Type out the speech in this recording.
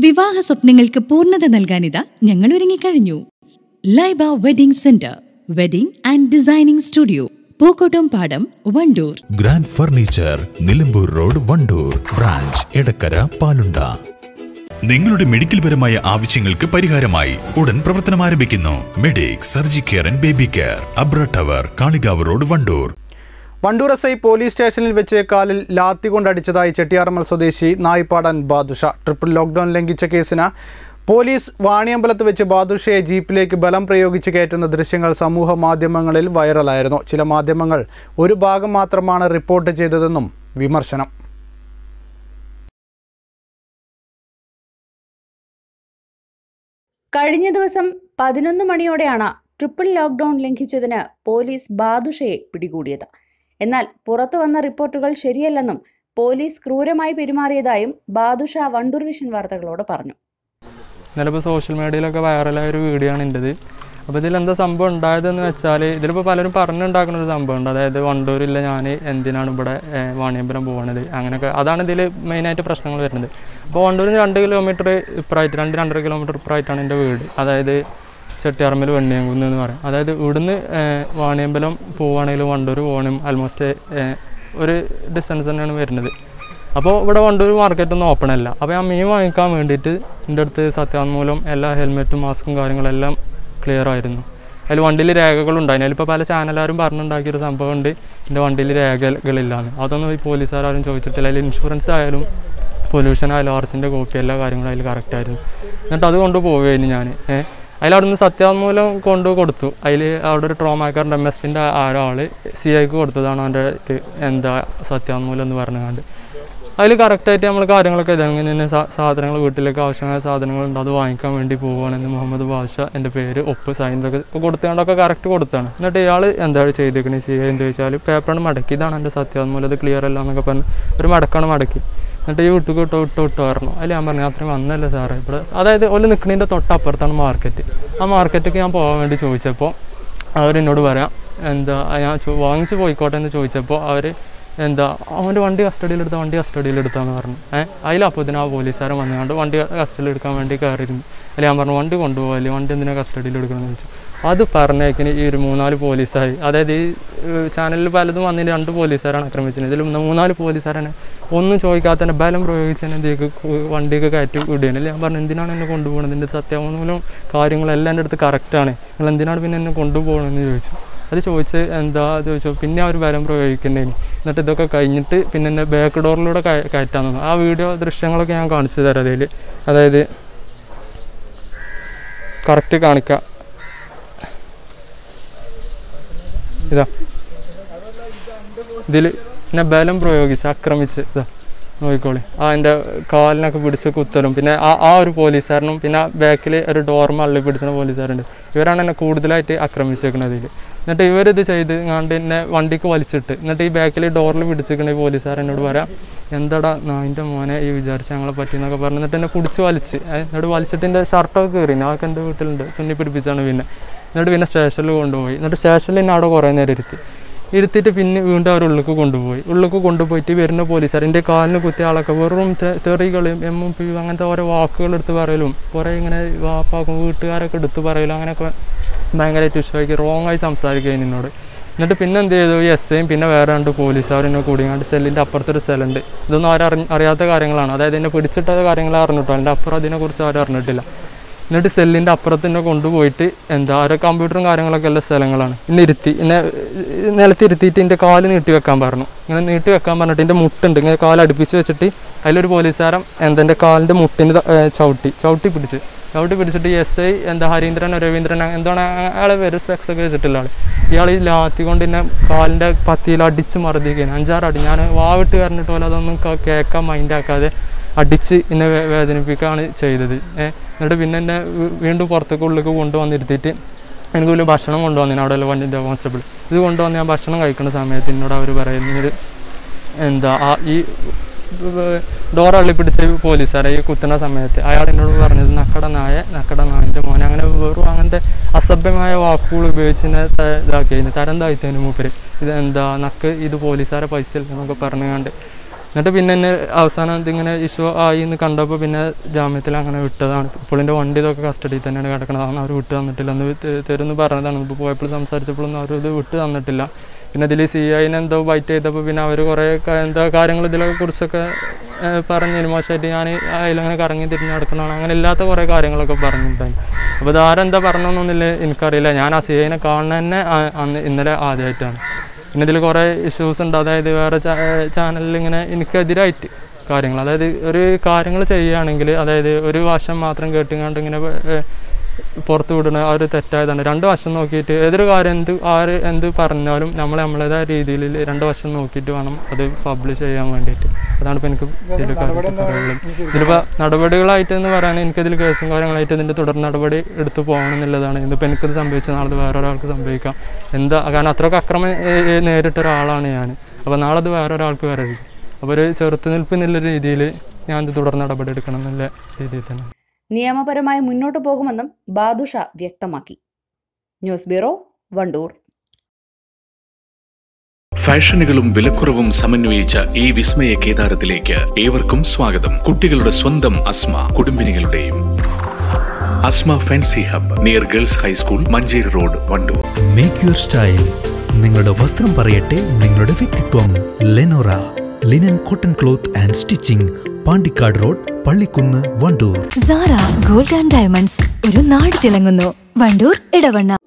വിവാഹ സ്വപ്നങ്ങൾക്ക് പൂർണ്ണത നൽകാനിതാ ഞങ്ങൾ ഒരുങ്ങിക്കഴിഞ്ഞു ലൈബ wedding center wedding and designing studio Pookkottam Padam Wandoor grand furniture Nilambur road Wandoor branch Edakkara Palunda നിങ്ങളുടെ മെഡിക്കൽ പരമായ ആവശ്യങ്ങൾക്ക് പരിഹാരമായി ഉടൻ പ്രവർത്തനം ആരംഭിക്കുന്നു medic surgi care and baby care അബ്ര tower Kalikavu road Wandoor Wandoor S I police സ്റ്റേഷനിൽ വെച്ച് കാലിൽ ലാത്തി കൊണ്ടടിച്ചതായി ചെട്ടിയാറമ്മൽ സ്വദേശി നായിപ്പാടൻ ബാദുഷ ട്രിപ്പിൾ ലോക്ക്ഡൌൺ ലംഘിച്ച കേസിന് പോലീസ് വാണിയമ്പലത്ത് വെച്ച് ബാദുഷയെ ജീപ്പിലേക്ക് ബലം പ്രയോഗിച്ച് കയറ്റുന്ന ദൃശ്യങ്ങൾ സമൂഹ മാധ്യമങ്ങളിൽ വൈറലായിരുന്നു ചില മാധ്യമങ്ങൾ ഒരു ഭാഗം മാത്രമാണ് റിപ്പോർട്ട് ചെയ്തതെന്നും വിമർശനം കഴിഞ്ഞ ദിവസം പതിനൊന്ന് മണിയോടെയാണ് ട്രിപ്പിൾ ലോക്ക്ഡൌൺ ലംഘിച്ചതിന് പോലീസ് ബാദുഷയെ പിടികൂടിയത് എന്നാൽ പുറത്തു വന്ന റിപ്പോർട്ടുകൾ ശരിയല്ലെന്നും പോലീസ് ക്രൂരമായി പെരുമാറിയതായും ബാദുഷ വണ്ടൂർ വിഷൻ വാർത്തകളോട് പറഞ്ഞു ഇന്നലെ സോഷ്യൽ മീഡിയയിലൊക്കെ വൈറലായ ഒരു വീഡിയോ ആണ് എൻ്റെത് അപ്പോൾ ഇതിലെന്താ സംഭവം ഉണ്ടായതെന്ന് വെച്ചാൽ ഇതിലിപ്പോൾ പലരും പറഞ്ഞുണ്ടാക്കുന്ന ഒരു സംഭവം ഉണ്ട് അതായത് വണ്ടൂരില്ല ഞാൻ എന്തിനാണ് ഇവിടെ ഏഹ്, വാണിയമ്പലം പോകുന്നത് അങ്ങനെയൊക്കെ അതാണ് ഇതിൽ മെയിനായിട്ട് പ്രശ്നങ്ങൾ വരുന്നത് അപ്പോൾ വണ്ടൂരിന് രണ്ട് കിലോമീറ്റർ ഇപ്പുറമായിട്ട് രണ്ട് രണ്ടര കിലോമീറ്റർ ഇപ്പുറമായിട്ടാണ് എൻ്റെ വീട് അതായത് ചെട്ടിയാറമ്മൽ വെണ്ണിയംകുന്ന് എന്ന് പറയും അതായത് ഇവിടുന്ന് ഏഹ്, വാണിയമ്പലം പോവുകയാണെങ്കിൽ വണ്ടൂർ പോകണം ആൽമോസ്റ്റ് ഒരു ഡിസ്റ്റൻസ് തന്നെയാണ് വരുന്നത് അപ്പോൾ ഇവിടെ വണ്ടൂർ മാർക്കറ്റൊന്നും ഓപ്പൺ അല്ല അപ്പോൾ ഞാൻ മീൻ വാങ്ങിക്കാൻ വേണ്ടിയിട്ട് എൻ്റെ അടുത്ത് സത്യാന്മൂലം എല്ലാ ഹെൽമെറ്റും മാസ്കും കാര്യങ്ങളെല്ലാം ക്ലിയർ ആയിരുന്നു അതിൽ വണ്ടിയിൽ രേഖകളുണ്ടായിരുന്നു അതിലിപ്പോൾ പല ചാനലുകാരും പറഞ്ഞുണ്ടാക്കിയൊരു സംഭവമുണ്ട് എൻ്റെ വണ്ടിയിൽ രേഖകളില്ലാന്ന് അതൊന്നും ഈ പോലീസുകാരും ചോദിച്ചിട്ടില്ല അതിൽ ഇൻഷുറൻസ് ആയാലും പൊല്യൂഷൻ ആയാലും ആർസിൻ്റെ കോപ്പി എല്ലാ കാര്യങ്ങളും അതിൽ കറക്റ്റ് ആയിരുന്നു എന്നിട്ട് അത് കൊണ്ട് പോവുകയായിരുന്നു ഞാൻ ഏഹ് അതിലവിടുന്ന് സത്യാന്മൂലം കൊണ്ട് കൊടുത്തു അതിൽ അവിടെ ഒരു ട്രോമാക്കാരൻ്റെ എം എസ് പിൻ്റെ ഒരാൾ സി ഐക്ക് കൊടുത്തതാണ് അവൻ്റെ ഇത് എന്താ സത്യാന്മൂലം എന്ന് പറഞ്ഞുകൊണ്ട് അതിൽ കറക്റ്റായിട്ട് നമ്മൾ കാര്യങ്ങളൊക്കെ ഇതങ്ങനെ തന്നെ സാ- സാധനങ്ങൾ വീട്ടിലേക്ക് ആവശ്യമായ സാധനങ്ങളുണ്ട് അത് വാങ്ങിക്കാൻ വേണ്ടി പോവുകയാണെന്ന് മുഹമ്മദ് ബാഷ എൻ്റെ പേര് ഒപ്പ് സൈനൊക്കെ കൊടുത്തുകൊണ്ടൊക്കെ കറക്റ്റ് കൊടുത്താണ് എന്നിട്ട് ഇയാൾ എന്താണ് ചെയ്തേക്കണേ ചെയ്യുക എന്ന് ചോദിച്ചാൽ പേപ്പറാണ് മടക്കി ഇതാണ് എൻ്റെ സത്യാന്മൂലം ഇത് ക്ലിയർ അല്ല എന്നൊക്കെ പറഞ്ഞ് ഒരു മടക്കാണ് മടക്കി എന്നിട്ട് ഈ വിട്ടു കിട്ടോ വിട്ടോ വിട്ടോ പറഞ്ഞു അതിൽ ഞാൻ പറഞ്ഞു അത്രയും വന്നല്ലേ സാറേ ഇവിടെ അതായത് ഓല് നിൽക്കുന്നതിൻ്റെ തൊട്ടപ്പുറത്താണ് മാർക്കറ്റ് ആ മാർക്കറ്റിലേക്ക് ഞാൻ പോകാൻ വേണ്ടി ചോദിച്ചപ്പോൾ അവരെന്നോട് പറയാം എന്താ ഞാൻ ചോ- വാങ്ങിച്ച് പോയിക്കോട്ടെ എന്ന് ചോദിച്ചപ്പോൾ അവർ എന്താ അവൻ്റെ വണ്ടി കസ്റ്റഡിയിലെടുത്ത വണ്ടി കസ്റ്റഡിയിലെടുത്താന്ന് പറഞ്ഞു ഏഹ് അതിലപ്പോൾ ഇതിന് ആ പോലീസുകാരൻ വന്നുകൊണ്ട് വണ്ടി കസ്റ്റഡിയിൽ എടുക്കാൻ വേണ്ടി കയറിയിരുന്നു അതിൽ ഞാൻ പറഞ്ഞു വണ്ടി കൊണ്ടുപോകല്ലേ വണ്ടി എന്തിനാ കസ്റ്റഡിയിൽ എടുക്കണമെന്ന് ചോദിച്ചു അത് പറഞ്ഞേക്കിന് ഈ ഒരു മൂന്നാല് പോലീസുകാർ അതായത് ഈ ഏഹ്, ചാനലിൽ പലതും വന്നിട്ട് രണ്ട് പോലീസുകാരാണ് ആക്രമിച്ചത് ഇതിൽ മൂന്നാല് പോലീസുകാരാണ് ഒന്നും ചോദിക്കാത്ത തന്നെ ബലം പ്രയോഗിച്ച് തന്നെ എന്തൊക്കെ വണ്ടിയൊക്കെ കയറ്റി വിടുകയാണ് അല്ലേ ഞാൻ പറഞ്ഞു എന്തിനാണ് എന്നെ കൊണ്ടുപോകണത് ഇതിൻ്റെ സത്യാവൂലം കാര്യങ്ങളെല്ലാം എൻ്റെ അടുത്ത് കറക്റ്റാണ് നിങ്ങൾ എന്തിനാണ് പിന്നെ എന്നെ കൊണ്ടുപോകണമെന്ന് ചോദിച്ചു അത് ചോദിച്ച് എന്താ ചോദിച്ചു പിന്നെ അവർ ബലം പ്രയോഗിക്കുന്നതിന് എന്നിട്ട് ഇതൊക്കെ കഴിഞ്ഞിട്ട് പിന്നെ എന്നെ ബാക്ക് ഡോറിലൂടെ കയ- കയറ്റാൻ തന്നു ആ വീഡിയോ ദൃശ്യങ്ങളൊക്കെ ഞാൻ കാണിച്ചു തരാം അതിൽ അതായത് കറക്റ്റ് കാണിക്കാം ഇതാ ഇതിൽ എന്നെ ബലം പ്രയോഗിച്ച് ആക്രമിച്ച് ഇതാ നോക്കിക്കോളി ആ എൻ്റെ കാലിനൊക്കെ പിടിച്ച് കുത്തലും പിന്നെ ആ ആ ഒരു പോലീസുകാരനും പിന്നെ ബാക്കിൽ ഒരു ഡോർമ അള്ളി പിടിച്ച പോലീസുകാരുണ്ട് ഇവരാണ് എന്നെ കൂടുതലായിട്ട് ആക്രമിച്ചേക്കുന്നത് ഇതിൽ എന്നിട്ട് ഇവരിത് ചെയ്ത് കണ്ട് എന്നെ വണ്ടിക്ക് വലിച്ചിട്ട് എന്നിട്ട് ഈ ബാക്കിൽ ഡോറിൽ പിടിച്ചിരിക്കുന്ന ഈ പോലീസുകാരൻ എന്നോട് പറയാം എന്താടാ നായിൻ്റെ മോനെ ഈ വിചാരിച്ച ഞങ്ങളെ പറ്റി എന്നൊക്കെ പറഞ്ഞു എന്നിട്ട് എന്നെ കുടിച്ച് വലിച്ച് ഏ, എന്നിട്ട് വലിച്ചിട്ട് എൻ്റെ ഷർട്ടൊക്കെ കയറി അതൊക്കെ എൻ്റെ വീട്ടിലുണ്ട് തുന്നി പിടിപ്പിച്ചാണ് പിന്നെ എന്നിട്ട് പിന്നെ സ്റ്റേഷനിൽ കൊണ്ടുപോയി എന്നിട്ട് സ്റ്റേഷനിൽ എന്നെ അവിടെ കുറേ നേരം ഇരുത്തി ഇരുത്തിയിട്ട് പിന്നെ വീണ്ടും അവർ ഉള്ളിലേക്ക് കൊണ്ടുപോയി ഉള്ളിലേക്ക് കൊണ്ടുപോയിട്ട് വരുന്ന പോലീസുകാർ എൻ്റെ കാലിന് കുത്തിയ ആളൊക്കെ വെറും തെ- തെറികളും എമ്മും പി അങ്ങനത്തെ ഓരോ വാക്കുകൾ എടുത്ത് പറയലും കുറേ ഇങ്ങനെ വാപ്പാക്കും വീട്ടുകാരൊക്കെ എടുത്ത് പറയലും അങ്ങനെയൊക്കെ ഭയങ്കരമായിട്ട് ഇഷ്ടമാക്കി റോങ് ആയി സംസാരിക്കുകയും എന്നോട് എന്നിട്ട് പിന്നെ എന്ത് ചെയ്തു ഈ എസ് ഐയും പിന്നെ വേറെ രണ്ട് പോലീസുകാരും എന്നെ കൂടിയാണ്ട് സെല്ലിൻ്റെ അപ്പുറത്തൊരു സെല്ലുണ്ട് ഇതൊന്നും ആരും അറിഞ്ഞ അറിയാത്ത കാര്യങ്ങളാണ് അതായത് എന്നെ പിടിച്ചിട്ട കാര്യങ്ങൾ അറിഞ്ഞിട്ടോ അതിൻ്റെ അപ്പുറം അതിനെക്കുറിച്ച് ആരും അറിഞ്ഞിട്ടില്ല എന്നിട്ട് സെല്ലിൻ്റെ അപ്പുറത്ത് എന്നെ കൊണ്ടുപോയിട്ട് എന്താ ഓരോ കമ്പ്യൂട്ടറും കാര്യങ്ങളൊക്കെ ഉള്ള സ്ഥലങ്ങളാണ് എന്നെ ഇരുത്തി എന്നെ ഏഹ്, നിലത്തിരുത്തിയിട്ട് എൻ്റെ കാല് നീട്ടി വെക്കാൻ പറഞ്ഞു ഇങ്ങനെ നീട്ടി വെക്കാൻ പറഞ്ഞിട്ട് എൻ്റെ മുട്ടുണ്ട് ഇങ്ങനെ കാല് അടുപ്പിച്ച് വെച്ചിട്ട് അതിലൊരു പോലീസുകാരൻ എന്താ എൻ്റെ കാലിൻ്റെ മുട്ടിന് ത- ഏഹ്, ചവിട്ടി ചവിട്ടി പിടിച്ച് ചവിട്ടി പിടിച്ചിട്ട് എസ് ഐ എന്താ ഹരീന്ദ്രനോ രവീന്ദ്രനോ എന്താണ് അയാളെ പേര് സ്പെക്സ് ഒക്കെ വെച്ചിട്ടുള്ള ആൾ ഇയാൾ ഈ ലാത്തി കൊണ്ട് എന്നെ കാലിൻ്റെ പത്തിയിൽ അടിച്ച് മർദ്ദിക്കുകയാണ് അഞ്ചാറ് അടി ഞാൻ വാവിട്ട് കരഞ്ഞിട്ട് പോലെ അതൊന്നും ക- കേൾക്കാൻ മൈൻഡാക്കാതെ അടിച്ച് എന്നെ വേ- വേദനിപ്പിക്കുകയാണ് ചെയ്തത് ഏഹ് എന്നിട്ട് പിന്നെ എന്നെ വീ- വീണ്ടും പുറത്തേക്ക് ഉള്ളിലേക്ക് കൊണ്ടുവന്നിരുത്തിയിട്ട് എനിക്ക് വലിയ ഭക്ഷണം കൊണ്ടുവന്നിന് അവിടെ വണ്ടിൻ്റെ കോൺസ്റ്റബിൾ ഇത് കൊണ്ടുവന്ന് ഞാൻ ഭക്ഷണം കഴിക്കുന്ന സമയത്ത് എന്നോട് അവർ പറയുന്നത് എന്താ ആ ഈ ഡോർ അള്ളി പിടിച്ച പോലീസുകാരെ ഈ കുത്തുന്ന സമയത്ത് അയാൾ എന്നോട് പറഞ്ഞത് നക്കട നായ നക്കട നായൻ്റെ മോനെ അങ്ങനെ വെറും അങ്ങനത്തെ അസഭ്യമായ വാക്കുകൾ ഉപയോഗിച്ച് എന്നെ ത- ഇതാക്കിയതിന് തരം താഴ്ത്തതിന് മൂപ്പര് ഇത് എന്താ നക്ക് ഇത് പോലീസുകാരെ പൈസ ഇല്ല എന്നൊക്കെ പറഞ്ഞുകൊണ്ട് എന്നിട്ട് പിന്നെ എന്നെ അവസാനം ഇതിങ്ങനെ ഇഷ്യൂ ആയി എന്ന് കണ്ടപ്പോൾ പിന്നെ ജാമ്യത്തിൽ അങ്ങനെ വിട്ടതാണ് പുള്ളിൻ്റെ വണ്ടി ഇതൊക്കെ കസ്റ്റഡിയിൽ തന്നെയാണ് കിടക്കുന്നത് അതൊന്നും അവർ വിട്ട് തന്നിട്ടില്ല എന്ന് ത- തരുമെന്ന് പറഞ്ഞതാണ് ഇപ്പോൾ പോയപ്പോൾ സംസാരിച്ചപ്പോഴൊന്നും അവർ ഇത് വിട്ട് തന്നിട്ടില്ല പിന്നെ ഇതിൽ സി ഐനെ എന്തോ ബൈറ്റ് ചെയ്തപ്പോൾ പിന്നെ അവർ കുറേ ക- എന്താ കാര്യങ്ങൾ ഇതിനെ കുറിച്ചൊക്കെ ഏഹ്, പറഞ്ഞതിന് മോശമായിട്ട് ഞാൻ അതിലങ്ങനെ കറങ്ങി തിരിഞ്ഞ് നടക്കുന്നതാണ് അങ്ങനെ ഇല്ലാത്ത കുറേ കാര്യങ്ങളൊക്കെ പറഞ്ഞിട്ടുണ്ടായി അപ്പോൾ ഇതാരെന്താ പറഞ്ഞൊന്നുമില്ല എനിക്കറിയില്ല ഞാൻ ആ സി ഐനെ കാണുന്ന തന്നെ ആ- അന്ന് ഇന്നലെ ആദ്യമായിട്ടാണ് പിന്നെ ഇതിൽ കുറേ ഇഷ്യൂസ് ഉണ്ട് അതായത് വേറെ ചാനലിൽ ഇങ്ങനെ എനിക്കെതിരായിട്ട് കാര്യങ്ങൾ അതായത് ഒരു കാര്യങ്ങൾ ചെയ്യുകയാണെങ്കിൽ അതായത് ഒരു വശം മാത്രം കേട്ടുകൊണ്ട് ഇങ്ങനെ ഏഹ്, പുറത്ത് വിടുന്ന ആ ഒരു തെറ്റായതാണ് രണ്ട് വശം നോക്കിയിട്ട് ഏതൊരു കാര്യം എന്ത് ആര് എന്ത് പറഞ്ഞാലും നമ്മൾ നമ്മളേതായ രീതിയിൽ രണ്ട് വശം നോക്കിയിട്ട് വേണം അത് പബ്ലിഷ് ചെയ്യാൻ വേണ്ടിയിട്ട് അതാണ് ഇപ്പോൾ എനിക്ക് ഇതിൽ പറയാനുള്ളത് ഇതിലിപ്പോൾ നടപടികളായിട്ട് എന്ന് പറയാൻ എനിക്കിതിൽ കേസും കാര്യങ്ങളായിട്ട് ഇതിൻ്റെ തുടർ നടപടി എടുത്ത് പോകണം എന്നുള്ളതാണ് ഇതിപ്പോൾ എനിക്കത് സംഭവിച്ച നാളെ വേറെ ഒരാൾക്ക് സംഭവിക്കാം എന്താ കാരണം അത്രയൊക്കെ അക്രമം ഏ, ഏ, നേരിട്ട ഒരാളാണ് ഞാൻ അപ്പോൾ നാളെ അത് വേറെ ഒരാൾക്ക് വരരുത് അപ്പോൾ ഒരു ചെറുത്തുനിൽപ്പ് എന്നുള്ള രീതിയിൽ ഞാൻ ഇത് തുടർ നടപടി എടുക്കണം എന്നുള്ള രീതിയിൽ തന്നെ നിയമപരമായി മുന്നോട്ടു പോകുമെന്നും ബാദുഷ വ്യക്തമാക്കി ന്യൂസ് ബ്യൂറോ വണ്ടൂർ ഫാഷനുകളും വിലക്കുറവും സമന്വയിച്ച ഈ വിസ്മയ കേദാരത്തിലേക്ക് ഏവർക്കും സ്വാഗതം കുട്ടികളുടെ സ്വന്തം അസ്മ കുടുംബിനികളുടെയും Asma fancy hub near girls high school Manjeri road Wandoor make your style നിങ്ങളുടെ വസ്ത്രം പറയട്ടെ നിങ്ങളുടെ വ്യക്തിത്വം Lenora linen cotton cloth and stitching Pandikkad road Pallikkunnu Wandoor Sara gold and diamonds ഒരു നാട് തിളങ്ങുന്നു വണ്ടൂർ ഇടവണ്ണ